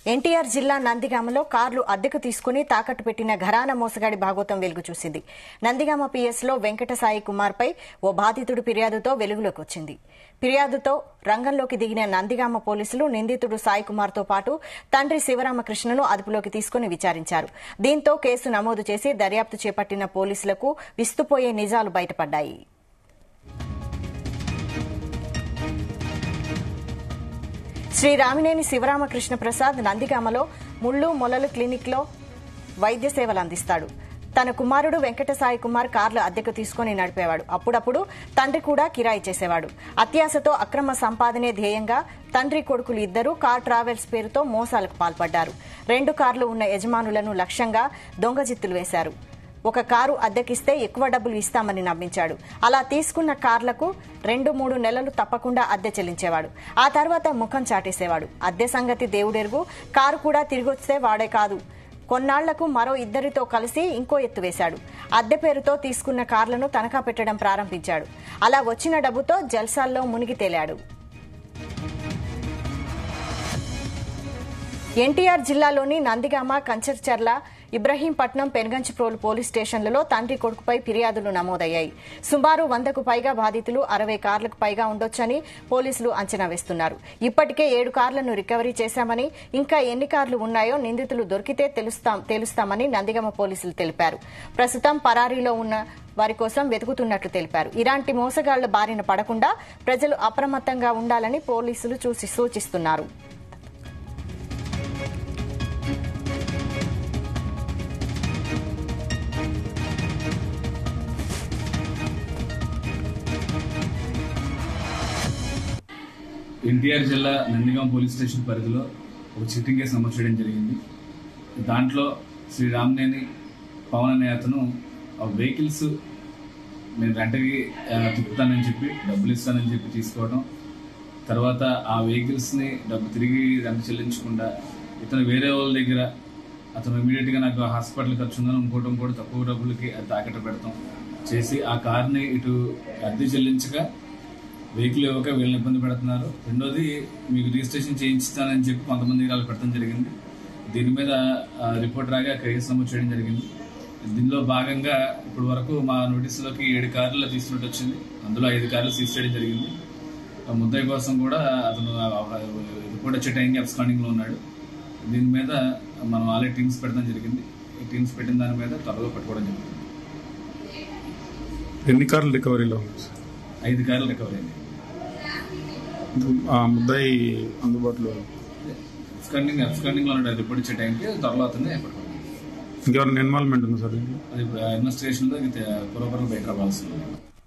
ఎన్టీఆర్ జిల్లా నందిగామలో కార్లు అద్దెకు తీసుకుని తాకట్టు పెట్టిన ఘరాన మోసగాడి భాగోతం వెలుగు చూసింది నందిగామ పీఎస్లో వెంకట సాయి కుమార్పై ఓ బాధితుడు ఫిర్యాదుతో వెలుగులోకి వచ్చింది ఫిర్యాదుతో రంగంలోకి దిగిన నందిగామ పోలీసులు నిందితుడు సాయి కుమార్తో పాటు తండ్రి శివరామకృష్ణను అదుపులోకి తీసుకుని విచారించారు దీంతో కేసు నమోదు చేసి దర్యాప్తు చేపట్టిన పోలీసులకు విస్తుపోయే నిజాలు బయటపడ్డాయి శ్రీ రామినేని శివరామకృష్ణ ప్రసాద్ నందిగామలో ముళ్ళు మొలలు క్లినిక్లో వైద్య సేవలు అందిస్తాడు తన కుమారుడు వెంకట సాయి కుమార్ కార్లు అద్దెకు తీసుకుని నడిపేవాడు అప్పుడప్పుడు తండ్రి కూడా కిరాయి చేసేవాడు అత్యాశతో అక్రమ సంపాదనే ధ్యేయంగా తండ్రి కొడుకులు ఇద్దరూ కార్ ట్రావెల్స్ పేరుతో మోసాలకు పాల్పడ్డారు రెండు కార్లు ఉన్న యజమానులను లక్ష్యంగా దొంగజిత్తులు వేశారు ఒక కారు అద్దెకిస్తే ఎక్కువ డబ్బులు ఇస్తామని నమ్మించాడు అలా తీసుకున్న కార్లకు రెండు మూడు నెలలు తప్పకుండా అద్దె చెల్లించేవాడు ఆ తర్వాత ముఖం చాటేసేవాడు అద్దె సంగతి దేవుడెరుగు కారు కూడా తిరిగొస్తే వాడే కాదు కొన్నాళ్లకు మరో ఇద్దరితో కలిసి ఇంకో ఎత్తు వేశాడు అద్దె పేరుతో తీసుకున్న కార్లను తనఖా పెట్టడం ప్రారంభించాడు అలా వచ్చిన డబ్బుతో జల్సాల్లో మునిగి తేలాడు ఎన్టీఆర్ జిల్లాలోని నందిగామ కంచర్చర్ల ఇబ్రహీంపట్నం పెనుగంచిప్రోలు పోలీస్ స్టేషన్లలో తండ్రి కొడుకుపై ఫిర్యాదులు నమోదయ్యాయి సుమారు వందకు పైగా బాధితులు అరవై కార్లకు పైగా ఉండొచ్చని పోలీసులు అంచనా వేస్తున్నారు ఇప్పటికే ఏడు కార్లను రికవరీ చేశామని ఇంకా ఎన్ని కార్లు ఉన్నాయో నిందితులు దొరికితే తెలుస్తాం తెలుస్తామని నందిగామ పోలీసులు తెలిపారు ప్రస్తుతం పరారీలో ఉన్న వారి కోసం వెతుకుతున్నట్లు తెలిపారు ఇలాంటి మోసగాళ్ల బారిన పడకుండా ప్రజలు అప్రమత్తంగా ఉండాలని పోలీసులు చూసి సూచిస్తున్నారు ఎన్టీఆర్ జిల్లా నందిగాం పోలీస్ స్టేషన్ పరిధిలో ఒక చిట్టింగ్ కేసు నమోదు చేయడం జరిగింది దాంట్లో శ్రీ రామనేని పవన్ అనే అతను ఆ వెహికల్స్ నేను రెంటకి ఆ, తిప్పుతానని చెప్పి డబ్బులు ఇస్తానని చెప్పి తీసుకోవడం తర్వాత ఆ వెహికల్స్ని డబ్బు తిరిగి రెంట్ చెల్లించకుండా ఇతను వేరే వాళ్ళ దగ్గర అతను ఇమీడియట్ గా నాకు హాస్పిటల్ ఖర్చు ఉందని ఇంకోటి ఇంకోటి తక్కువ డబ్బులకి అది తాకట్టు పెడతాం చేసి ఆ కార్ని ఇటు అద్దె చెల్లించగా వెహికల్ ఇవ్వక వీళ్ళని ఇబ్బంది పెడుతున్నారు రెండోది మీకు రిజిస్ట్రేషన్ చేయించుతానని చెప్పి కొంతమంది వాళ్ళు పెట్టడం జరిగింది దీని మీద ఆ, రిపోర్ట్ రాగా కేసు నమోదు చేయడం జరిగింది దీనిలో భాగంగా ఇప్పటి వరకు మా నోటీసులోకి ఏడు కార్లు తీసుకున్నట్టు వచ్చింది అందులో ఐదు కార్లు సీజ్ చేయడం జరిగింది ఆ ముద్దాయి కోసం కూడా అతను ఆ, ఆ, రిపోర్ట్ వచ్చే టైంకి అబ్స్కాండింగ్ లో ఉన్నాడు దీని మీద మనం ఆల్రెడీ టీమ్స్ పెట్టడం జరిగింది ఈ టీమ్స్ పెట్టిన దాని మీద త్వరగా పట్టుకోవడం జరిగింది ఎన్ని కార్లు రికవరీలో ఉంది సార్? ఐదు కార్లు రికవర్ అయింది ఆ ముద్దాయి అందుబాటులో అబ్స్కాండింగ్ అబ్స్కాండింగ్ లో ఉన్నాడు రిపోర్ట్ ఇచ్చే టైంకి త్వరలో అతన్ని పట్టుకోవడం ఇంకెవరైనా ఇన్వాల్వ్మెంట్ ఉంది సార్ దీంట్లో అది ఇన్వెస్టిగేషన్ లో పూర్వపరం బయట రావాల్సింది